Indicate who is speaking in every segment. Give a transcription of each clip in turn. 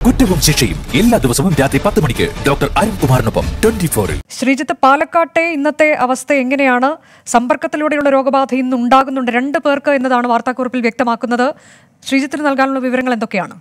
Speaker 1: കുറ്റവും ശിക്ഷയും എല്ലാ ദിവസവും രാത്രി പത്ത് മണിക്ക് ഡോക്ടർ അരുൺകുമാറിനൊപ്പം ട്വന്റി ഫോറിൽ
Speaker 2: ശ്രീജിത്ത് പാലക്കാട്ടെ ഇന്നത്തെ അവസ്ഥ എങ്ങനെയാണ് സമ്പർക്കത്തിലൂടെയുള്ള രോഗബാധ ഇന്ന് ഉണ്ടാകുന്നുണ്ട് രണ്ട് പേർക്ക് എന്നതാണ് വാർത്താക്കുറിപ്പിൽ വ്യക്തമാക്കുന്നത് ശ്രീജിത്തിന് നൽകാനുള്ള വിവരങ്ങൾ എന്തൊക്കെയാണ്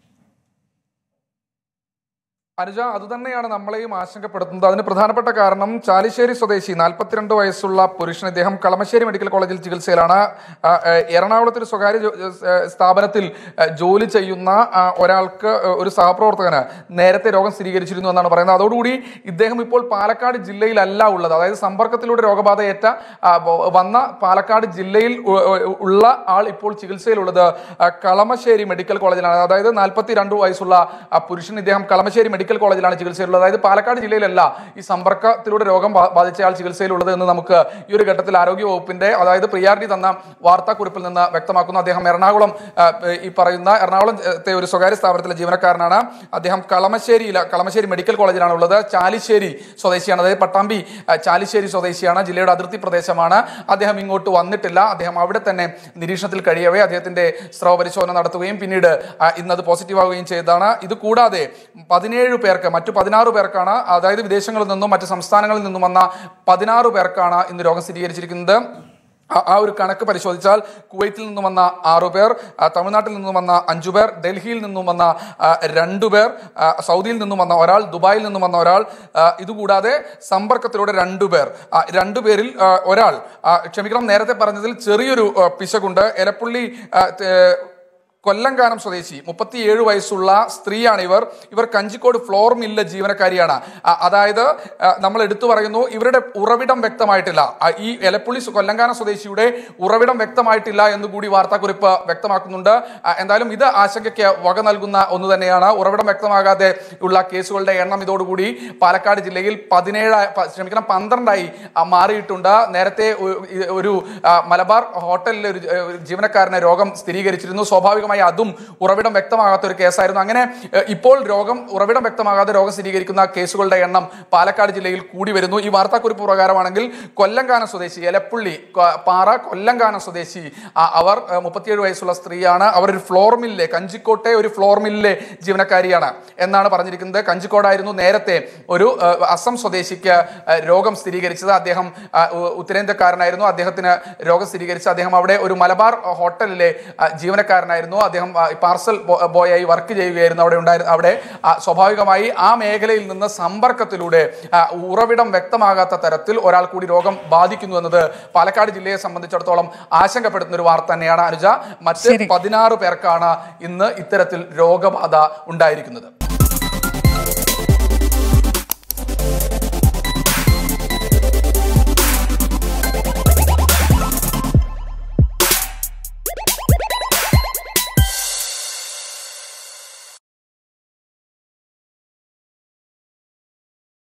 Speaker 3: അനുജ അതുതന്നെയാണ് നമ്മളെയും ആശങ്കപ്പെടുത്തുന്നത് അതിന് പ്രധാനപ്പെട്ട കാരണം ചാലിശ്ശേരി സ്വദേശി നാൽപ്പത്തിരണ്ട് വയസ്സുള്ള പുരുഷൻ ഇദ്ദേഹം കളമശ്ശേരി മെഡിക്കൽ കോളേജിൽ ചികിത്സയിലാണ് ആ, ആ, എറണാകുളത്ത് ഒരു സ്വകാര്യ ജോ- ആ, സ്ഥാപനത്തിൽ ആ, ജോലി ചെയ്യുന്ന ആ, ഒരാൾക്ക് ഒരു സഹപ്രവർത്തകന് നേരത്തെ രോഗം സ്ഥിരീകരിച്ചിരുന്നു എന്നാണ് പറയുന്നത് അതോടുകൂടി ഇദ്ദേഹം ഇപ്പോൾ പാലക്കാട് ജില്ലയിലല്ല ഉള്ളത് അതായത് സമ്പർക്കത്തിലൂടെ രോഗബാധയേറ്റ ആ, ബ- വന്ന പാലക്കാട് ജില്ലയിൽ ഉ- ഉ- ഉള്ള ആൾ ഇപ്പോൾ ചികിത്സയിലുള്ളത് ആ, കളമശ്ശേരി മെഡിക്കൽ കോളേജിലാണ് അതായത് നാൽപ്പത്തി രണ്ട് വയസ്സുള്ള ആ, പുരുഷൻ ഇദ്ദേഹം കളമശ്ശേരി മെഡിക്കൽ കോളേജിലാണ് ചികിത്സയിലുള്ളത് അതായത് പാലക്കാട് ജില്ലയിലല്ല ഈ സമ്പർക്കത്തിലൂടെ രോഗം ബാ- ബാധിച്ച ആൾ ചികിത്സയിലുള്ളത് എന്ന് നമുക്ക് ഈ ഒരു ഘട്ടത്തിൽ ആരോഗ്യ വകുപ്പിന്റെ അതായത് പ്രിയാരിറ്റി തന്ന വാർത്താക്കുറിപ്പിൽ നിന്ന് വ്യക്തമാക്കുന്നു അദ്ദേഹം എറണാകുളം ആ, ഈ പറയുന്ന എറണാകുളത്തെ ഒരു സ്വകാര്യ സ്ഥാപനത്തിലെ ജീവനക്കാരനാണ് അദ്ദേഹം കളമശ്ശേരിയില കളമശ്ശേരി മെഡിക്കൽ കോളേജിലാണ് ഉള്ളത് ചാലിശ്ശേരി സ്വദേശിയാണ് അതായത് പട്ടാമ്പി ആ, ചാലിശ്ശേരി സ്വദേശിയാണ് ജില്ലയുടെ അതിർത്തി പ്രദേശമാണ് അദ്ദേഹം ഇങ്ങോട്ട് വന്നിട്ടില്ല അദ്ദേഹം അവിടെ തന്നെ നിരീക്ഷണത്തിൽ കഴിയവേ അദ്ദേഹത്തിന്റെ സ്രവ പരിശോധന നടത്തുകയും പിന്നീട് ആ, ഇന്നത് പോസിറ്റീവ് ആവുകയും ചെയ്തതാണ് ഇത് കൂടാതെ പതിനേഴ് പേർക്ക് മറ്റു പതിനാറ് പേർക്കാണ് അതായത് വിദേശങ്ങളിൽ നിന്നും മറ്റ് സംസ്ഥാനങ്ങളിൽ നിന്നും വന്ന പതിനാറ് പേർക്കാണ് ഇന്ന് രോഗം സ്ഥിരീകരിച്ചിരിക്കുന്നത് ആ- ആ ഒരു കണക്ക് പരിശോധിച്ചാൽ കുവൈത്തിൽ നിന്നും വന്ന ആറു പേർ ആ, തമിഴ്നാട്ടിൽ നിന്നും വന്ന അഞ്ചു പേർ ഡൽഹിയിൽ നിന്നും വന്ന ആ, രണ്ടു പേർ ആ, സൗദിയിൽ നിന്നും വന്ന ഒരാൾ ദുബായിൽ നിന്നും വന്ന ഒരാൾ ആ, ഇതുകൂടാതെ സമ്പർക്കത്തിലൂടെ രണ്ടു പേർ ആ, രണ്ടു പേരിൽ ആ, ഒരാൾ ആ, ക്ഷമിക്കണം നേരത്തെ പറഞ്ഞതിൽ ചെറിയൊരു ആ, പിശകുണ്ട് എലപ്പുള്ളി ആ, തെ- കൊല്ലങ്കാനം സ്വദേശി മുപ്പത്തിയേഴ് വയസ്സുള്ള സ്ത്രീയാണ് ഇവർ ഇവർ കഞ്ചിക്കോട് ഫ്ലോർ മില്ല് ജീവനക്കാരിയാണ് ആ, അതായത് ആ, നമ്മൾ എടുത്തു പറയുന്നു ഇവരുടെ ഉറവിടം വ്യക്തമായിട്ടില്ല ആ, ഈ എലപ്പുള്ളി സ്വ- കൊല്ലങ്കാനം സ്വദേശിയുടെ ഉറവിടം വ്യക്തമായിട്ടില്ല എന്ന് കൂടി വാർത്താക്കുറിപ്പ് വ്യക്തമാക്കുന്നുണ്ട് ആ, എന്തായാലും ഇത് ആശങ്കയ്ക്ക് വക നൽകുന്ന ഒന്ന് തന്നെയാണ് ഉറവിടം വ്യക്തമാകാതെ ഉള്ള കേസുകളുടെ എണ്ണം ഇതോടുകൂടി പാലക്കാട് ജില്ലയിൽ പതിനേഴ് ക്ഷമിക്കണം പന്ത്രണ്ടായി ആ, മാറിയിട്ടുണ്ട് നേരത്തെ ഒ- ഇ- ഒരു ആ, മലബാർ ഹോട്ടലിലെ ഒരു ജ- ഒരു ജീവനക്കാരന് രോഗം സ്ഥിരീകരിച്ചിരുന്നു സ്വാഭാവികമായി അതും ഉറവിടം വ്യക്തമാകാത്ത ഒരു കേസായിരുന്നു അങ്ങനെ എ, ഇപ്പോൾ രോഗം ഉറവിടം വ്യക്തമാകാതെ രോഗം സ്ഥിരീകരിക്കുന്ന കേസുകളുടെ എണ്ണം പാലക്കാട് ജില്ലയിൽ കൂടി വരുന്നു ഈ വാർത്താക്കുറിപ്പ് പ്രകാരമാണെങ്കിൽ കൊല്ലങ്കാനം സ്വദേശി എലപ്പുള്ളി കൊ- പാറ കൊല്ലങ്കാനം സ്വദേശി ആ, അവർ എ, മുപ്പത്തിയേഴ് വയസ്സുള്ള സ്ത്രീയാണ് അവർ ഒരു ഫ്ലോർ മില്ലിലെ കഞ്ചിക്കോട്ടെ ഒരു ഫ്ലോർ മില്ലിലെ ജീവനക്കാരിയാണ് എന്നാണ് പറഞ്ഞിരിക്കുന്നത് കഞ്ചിക്കോടായിരുന്നു നേരത്തെ ഒരു എ, അസം സ്വദേശിക്ക് എ, രോഗം സ്ഥിരീകരിച്ചത് അദ്ദേഹം ആ, ഉ- ഉത്തരേന്ത്യക്കാരനായിരുന്നു അദ്ദേഹത്തിന് രോഗം സ്ഥിരീകരിച്ച് അദ്ദേഹം അവിടെ ഒരു മലബാർ ഹോട്ടലിലെ ആ, ജീവനക്കാരനായിരുന്നു അദ്ദേഹം ആ, പാർസൽ ബോ- ബോയായി വർക്ക് ചെയ്യുകയായിരുന്നു അവിടെ ഉണ്ടായിരുന്നു അവിടെ ആ, സ്വാഭാവികമായി ആ മേഖലയിൽ നിന്ന് സമ്പർക്കത്തിലൂടെ ആ, ഉറവിടം വ്യക്തമാകാത്ത തരത്തിൽ ഒരാൾ കൂടി രോഗം ബാധിക്കുന്നു എന്നത് പാലക്കാട് ജില്ലയെ സംബന്ധിച്ചിടത്തോളം ആശങ്കപ്പെടുത്തുന്ന ഒരു വാർത്ത തന്നെയാണ് അനുജ മറ്റ്
Speaker 2: ശരി.
Speaker 3: പതിനാറ് പേർക്കാണ് ഇന്ന് ഇത്തരത്തിൽ രോഗബാധ ഉണ്ടായിരിക്കുന്നത്